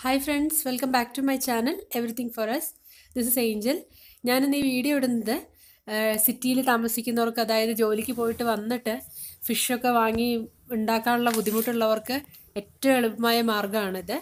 hi friends welcome back to my channel everything for us this is Angel ഞാനിന്ന് ഈ video ഇടുന്നത് സിറ്റിയിൽ താമസിക്കുന്നവർക്ക് അതായത് ജോലിക്ക് പോയിട്ട് വന്നിട്ട് ഫിഷൊക്കെ വാങ്ങി ഉണ്ടാക്കാനുള്ള ബുദ്ധിമുട്ടുള്ളവർക്ക് ഏറ്റവും എളുപ്പമായ മാർഗ്ഗമാണിത്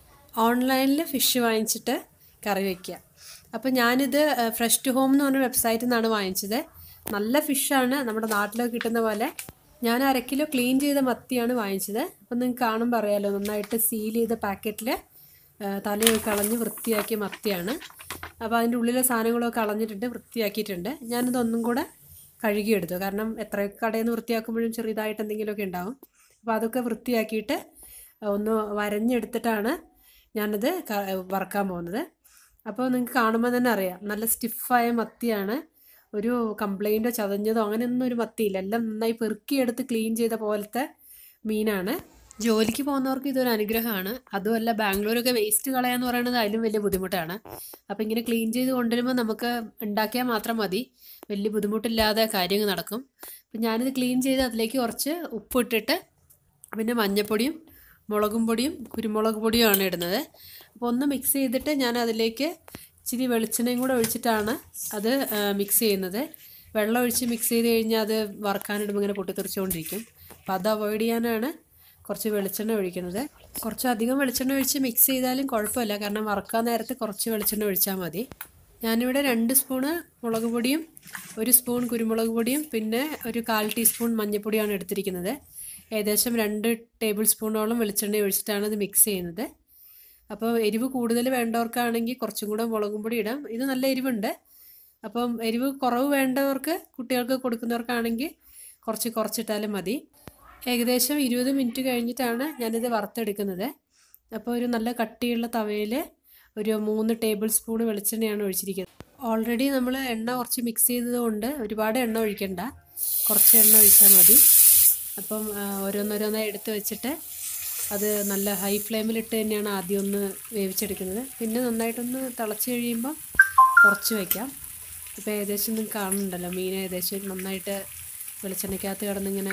ഓൺലൈനിൽ ഫിഷ് വാങ്ങിച്ചിട്ട് കറി വയ്ക്കുക അപ്പോൾ ഞാനിത് ഫ്രഷ് ടു ഹോം എന്ന് പറഞ്ഞ വെബ്സൈറ്റിൽ നിന്നാണ് വാങ്ങിച്ചത് നല്ല ഫിഷാണ് നമ്മുടെ നാട്ടിലൊക്കെ കിട്ടുന്ന പോലെ ഞാൻ അര കിലോ ക്ലീൻ ചെയ്ത മത്തിയാണ് വാങ്ങിച്ചത് അപ്പം നിങ്ങൾക്ക് കാണുമ്പോൾ അറിയാലോ നന്നായിട്ട് സീൽ ചെയ്ത പാക്കറ്റിൽ തലയൊക്കെ കളഞ്ഞ് വൃത്തിയാക്കിയ മത്തിയാണ് അപ്പോൾ അതിൻ്റെ ഉള്ളിലെ സാധനങ്ങളൊക്കെ കളഞ്ഞിട്ടുണ്ട് വൃത്തിയാക്കിയിട്ടുണ്ട് ഞാനിത് ഒന്നും കൂടെ കഴുകിയെടുത്തു കാരണം എത്ര കടയിൽ നിന്ന് വൃത്തിയാക്കുമ്പോഴും ചെറിയതായിട്ട് എന്തെങ്കിലുമൊക്കെ ഉണ്ടാവും അപ്പോൾ അതൊക്കെ വൃത്തിയാക്കിയിട്ട് ഒന്ന് വരഞ്ഞെടുത്തിട്ടാണ് ഞാനത് വറക്കാൻ പോകുന്നത് അപ്പോൾ നിങ്ങൾക്ക് കാണുമ്പോൾ തന്നെ അറിയാം നല്ല സ്റ്റിഫായ മത്തിയാണ് ഒരു കംപ്ലൈൻറ്റോ ചതഞ്ഞതോ അങ്ങനെയൊന്നും ഒരു മത്തിയില്ല എല്ലാം നന്നായി പെറുക്കിയെടുത്ത് ക്ലീൻ ചെയ്ത പോലത്തെ മീനാണ് ജോലിക്ക് പോകുന്നവർക്ക് ഇതൊരു അനുഗ്രഹമാണ് അതുമല്ല ബാംഗ്ലൂരൊക്കെ വേസ്റ്റ് കളയാന്ന് പറയുന്നത് അതിലും വലിയ ബുദ്ധിമുട്ടാണ് അപ്പോൾ ഇങ്ങനെ ക്ലീൻ ചെയ്ത് കൊണ്ടുവരുമ്പോൾ നമുക്ക് ഉണ്ടാക്കിയാൽ മാത്രം മതി വലിയ ബുദ്ധിമുട്ടില്ലാതെ കാര്യങ്ങൾ നടക്കും അപ്പം ഞാനിത് ക്ലീൻ ചെയ്ത് അതിലേക്ക് കുറച്ച് ഉപ്പിട്ടിട്ട് പിന്നെ മഞ്ഞൾപ്പൊടിയും മുളകും പൊടിയും കുരുമുളക് പൊടിയുമാണ് ഇടുന്നത് അപ്പോൾ ഒന്ന് മിക്സ് ചെയ്തിട്ട് ഞാൻ അതിലേക്ക് ഇച്ചിരി വെളിച്ചെണ്ണയും കൂടെ ഒഴിച്ചിട്ടാണ് അത് മിക്സ് ചെയ്യുന്നത് വെള്ളം ഒഴിച്ച് മിക്സ് ചെയ്ത് കഴിഞ്ഞാൽ അത് വറക്കാനിടുമ്പോൾ ഇങ്ങനെ പൊട്ടിത്തെറിച്ചുകൊണ്ടിരിക്കും അപ്പോൾ അത് അവോയ്ഡ് ചെയ്യാനാണ് കുറച്ച് വെളിച്ചെണ്ണ ഒഴിക്കുന്നത് കുറച്ച് അധികം വെളിച്ചെണ്ണ ഒഴിച്ച് മിക്സ് ചെയ്താലും കുഴപ്പമില്ല കാരണം വറക്കാൻ നേരത്ത് കുറച്ച് വെളിച്ചെണ്ണ ഒഴിച്ചാൽ മതി ഞാനിവിടെ രണ്ട് സ്പൂണ് മുളക് പൊടിയും ഒരു സ്പൂൺ കുരുമുളക് പൊടിയും പിന്നെ ഒരു കാൽ ടീസ്പൂൺ മഞ്ഞൾപ്പൊടിയാണ് എടുത്തിരിക്കുന്നത് ഏകദേശം രണ്ട് ടേബിൾ സ്പൂണോളം വെളിച്ചെണ്ണ ഒഴിച്ചിട്ടാണ് ഇത് മിക്സ് ചെയ്യുന്നത് അപ്പോൾ എരിവ് കൂടുതൽ വേണ്ടവർക്കാണെങ്കിൽ കുറച്ചും കൂടെ മുളകും പൊടി ഇടാം ഇത് നല്ല എരിവുണ്ട് അപ്പം എരിവ് കുറവ് വേണ്ടവർക്ക് കുട്ടികൾക്ക് കൊടുക്കുന്നവർക്കാണെങ്കിൽ കുറച്ച് കുറച്ചിട്ടാലും മതി ഏകദേശം ഇരുപത് മിനിറ്റ് കഴിഞ്ഞിട്ടാണ് ഞാനിത് വറുത്തെടുക്കുന്നത് അപ്പോൾ ഒരു നല്ല കട്ടിയുള്ള തവയിൽ ഒരു മൂന്ന് ടേബിൾ സ്പൂൺ വെളിച്ചെണ്ണയാണ് ഒഴിച്ചിരിക്കുന്നത് ഓൾറെഡി നമ്മൾ എണ്ണ കുറച്ച് മിക്സ് ചെയ്തതുകൊണ്ട് ഒരുപാട് എണ്ണ ഒഴിക്കണ്ട കുറച്ച് എണ്ണ ഒഴിച്ചാൽ മതി അപ്പം ഓരോന്നോരോന്നായി എടുത്ത് വെച്ചിട്ട് അത് നല്ല ഹൈ ഫ്ലെയിമിലിട്ട് തന്നെയാണ് ആദ്യം ഒന്ന് വേവിച്ചെടുക്കുന്നത് പിന്നെ നന്നായിട്ടൊന്ന് തിളച്ച് കഴിയുമ്പോൾ കുറച്ച് വയ്ക്കാം ഇപ്പോൾ ഏകദേശം നിങ്ങൾക്ക് കാണുന്നുണ്ടല്ലോ മീൻ ഏകദേശം നന്നായിട്ട് വെളിച്ചെണ്ണയ്ക്കകത്ത് കിടന്നിങ്ങനെ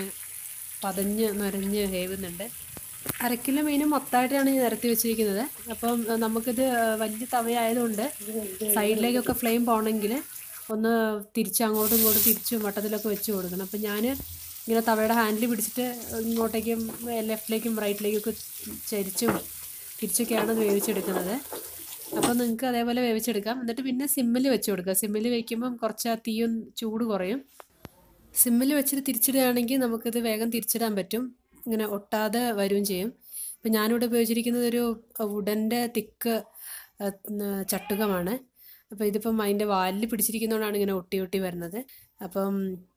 പതഞ്ഞ് നരഞ്ഞ് വേവുന്നുണ്ട് അരക്കിലോ മീനും മൊത്തമായിട്ടാണ് ഞാൻ നിരത്തി വെച്ചിരിക്കുന്നത് അപ്പം നമുക്കിത് വലിയ തവയായതുകൊണ്ട് സൈഡിലേക്കൊക്കെ ഫ്ലെയിം പോകണമെങ്കിൽ ഒന്ന് തിരിച്ച് അങ്ങോട്ടും ഇങ്ങോട്ടും തിരിച്ചും വട്ടത്തിലൊക്കെ വെച്ച് കൊടുക്കണം അപ്പം ഞാൻ ഇങ്ങനെ തവയുടെ ഹാൻഡിൽ പിടിച്ചിട്ട് ഇങ്ങോട്ടേക്കും ലെഫ്റ്റിലേക്കും റൈറ്റിലേക്കും ഒക്കെ ചരിച്ചും തിരിച്ചൊക്കെയാണ് അത് വേവിച്ചെടുക്കുന്നത് അപ്പോൾ നിങ്ങൾക്ക് അതേപോലെ വേവിച്ചെടുക്കാം എന്നിട്ട് പിന്നെ സിമ്മിൽ വെച്ച് കൊടുക്കുക സിമ്മിൽ വയ്ക്കുമ്പം കുറച്ച് ആ തീയും ചൂട് കുറയും സിമ്മിൽ വെച്ചിട്ട് തിരിച്ചിടുകയാണെങ്കിൽ നമുക്കിത് വേഗം തിരിച്ചിടാൻ പറ്റും ഇങ്ങനെ ഒട്ടാതെ വരികയും ചെയ്യും ഇപ്പം ഞാനിവിടെ ഉപയോഗിച്ചിരിക്കുന്നത് ഒരു വുഡൻ്റെ തിക്ക് ചട്ടുകമാണ് അപ്പോൾ ഇതിപ്പം അതിൻ്റെ വാലിൽ പിടിച്ചിരിക്കുന്നതുകൊണ്ടാണ് ഇങ്ങനെ ഒട്ടി ഒട്ടി വരുന്നത് അപ്പം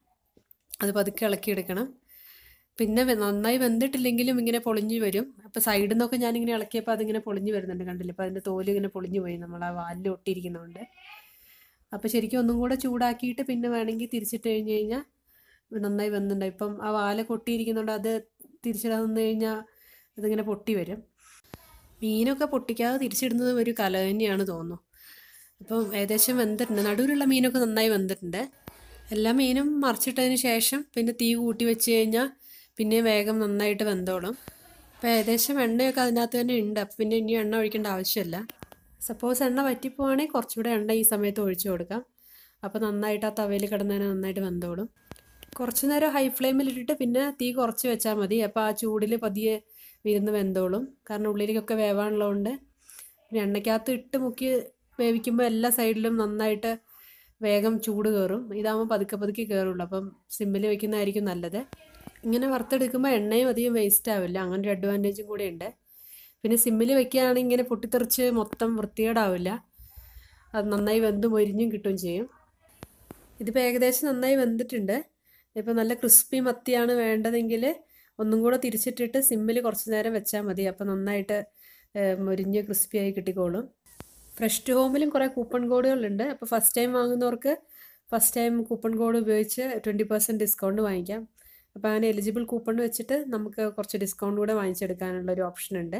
അത് പതുക്കെ ഇളക്കിയെടുക്കണം പിന്നെ നന്നായി വെന്തിട്ടില്ലെങ്കിലും ഇങ്ങനെ പൊളിഞ്ഞു വരും അപ്പോൾ സൈഡിൽ നിന്നൊക്കെ ഞാനിങ്ങനെ ഇളക്കിയപ്പോൾ അതിങ്ങനെ പൊളിഞ്ഞു വരുന്നുണ്ട് കണ്ടില്ല അപ്പോൾ അതിൻ്റെ തോല് ഇങ്ങനെ പൊളിഞ്ഞു പോയി നമ്മൾ ആ വാലിൽ ഒട്ടിയിരിക്കുന്നതുകൊണ്ട് അപ്പോൾ ശരിക്കും ഒന്നും കൂടെ ചൂടാക്കിയിട്ട് പിന്നെ വേണമെങ്കിൽ തിരിച്ചിട്ട് കഴിഞ്ഞ് കഴിഞ്ഞാൽ നന്നായി വെന്തുണ്ടായി ഇപ്പം ആ വാല കൊട്ടിയിരിക്കുന്നതുകൊണ്ട് അത് തിരിച്ചിടാൻ നിന്ന് കഴിഞ്ഞാൽ അതിങ്ങനെ പൊട്ടി വരും മീനൊക്കെ പൊട്ടിക്കാതെ തിരിച്ചിടുന്നത് ഒരു കല തന്നെയാണ് തോന്നുന്നു അപ്പം ഏകദേശം വെന്തിട്ടുണ്ട് നടുവിലുള്ള മീനൊക്കെ നന്നായി വെന്തിട്ടുണ്ട് എല്ലാ മീനും മറിച്ചിട്ടതിന് ശേഷം പിന്നെ തീ കൂട്ടി വെച്ച് കഴിഞ്ഞാൽ പിന്നെ വേഗം നന്നായിട്ട് വെന്തോളും അപ്പോൾ ഏകദേശം എണ്ണയൊക്കെ അതിനകത്ത് തന്നെ ഉണ്ട് അപ്പം പിന്നെ ഇനി എണ്ണ ഒഴിക്കേണ്ട ആവശ്യമില്ല സപ്പോസ് എണ്ണ വറ്റിപ്പോവാണെങ്കിൽ കുറച്ചുകൂടെ എണ്ണ ഈ സമയത്ത് ഒഴിച്ചു കൊടുക്കാം അപ്പോൾ നന്നായിട്ട് ആ തവയിൽ കിടന്നതിന് നന്നായിട്ട് വെന്തോളും കുറച്ച് നേരം ഹൈ ഫ്ലെയിമിലിട്ടിട്ട് പിന്നെ തീ കുറച്ച് വെച്ചാൽ മതി അപ്പോൾ ആ ചൂടിൽ പതിയെ വിരുന്ന് വെന്തോളും കാരണം ഉള്ളിലേക്കൊക്കെ വേവാനുള്ളതുകൊണ്ട് പിന്നെ എണ്ണയ്ക്കകത്ത് ഇട്ട് മുക്കി വേവിക്കുമ്പോൾ എല്ലാ സൈഡിലും നന്നായിട്ട് വേഗം ചൂട് കയറും ഇതാകുമ്പോൾ പതുക്കെ പതുക്കെ കയറുള്ളൂ അപ്പം സിമ്മിൽ വെക്കുന്നതായിരിക്കും നല്ലത് ഇങ്ങനെ വറുത്തെടുക്കുമ്പോൾ എണ്ണയും അധികം വേസ്റ്റ് ആവില്ല അങ്ങനെ ഒരു അഡ്വാൻറ്റേജും കൂടെ ഉണ്ട് പിന്നെ സിമ്മിൽ വെക്കുകയാണെങ്കിൽ ഇങ്ങനെ പൊട്ടിത്തെറിച്ച് മൊത്തം വൃത്തികേടാവില്ല അത് നന്നായി വെന്തും മൊരിഞ്ഞും കിട്ടുകയും ചെയ്യും ഇതിപ്പോൾ ഏകദേശം നന്നായി വെന്തിട്ടുണ്ട് ഇപ്പോൾ നല്ല ക്രിസ്പി മത്തിയാണ് വേണ്ടതെങ്കിൽ ഒന്നും കൂടെ തിരിച്ചിട്ടിട്ട് സിമ്മിൽ കുറച്ച് നേരം വെച്ചാൽ മതി അപ്പോൾ നന്നായിട്ട് മൊരിഞ്ഞ് ക്രിസ്പിയായി കിട്ടിക്കോളും ഫ്രഷ് ടു ഹോമിലും കുറേ കൂപ്പൺ കോഡുകളുണ്ട് അപ്പോൾ ഫസ്റ്റ് ടൈം വാങ്ങുന്നവർക്ക് ഫസ്റ്റ് ടൈം കൂപ്പൺ കോഡ് ഉപയോഗിച്ച് ട്വൻറ്റി പെർസെൻറ്റ് ഡിസ്കൗണ്ട് വാങ്ങിക്കാം അപ്പോൾ അങ്ങനെ എലിജിബിൾ കൂപ്പൺ വെച്ചിട്ട് നമുക്ക് കുറച്ച് ഡിസ്കൗണ്ട് കൂടെ വാങ്ങിച്ചെടുക്കാനുള്ള ഒരു ഓപ്ഷൻ ഉണ്ട്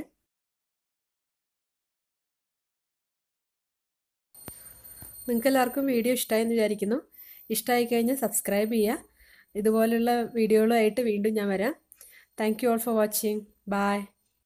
നിങ്ങൾക്ക് എല്ലാവർക്കും വീഡിയോ ഇഷ്ടമായെന്ന് വിചാരിക്കുന്നു ഇഷ്ടമായി കഴിഞ്ഞാൽ സബ്സ്ക്രൈബ് ചെയ്യുക ഇതുപോലുള്ള വീഡിയോകളുമായിട്ട് വീണ്ടും ഞാൻ വരാം thank you all for watching by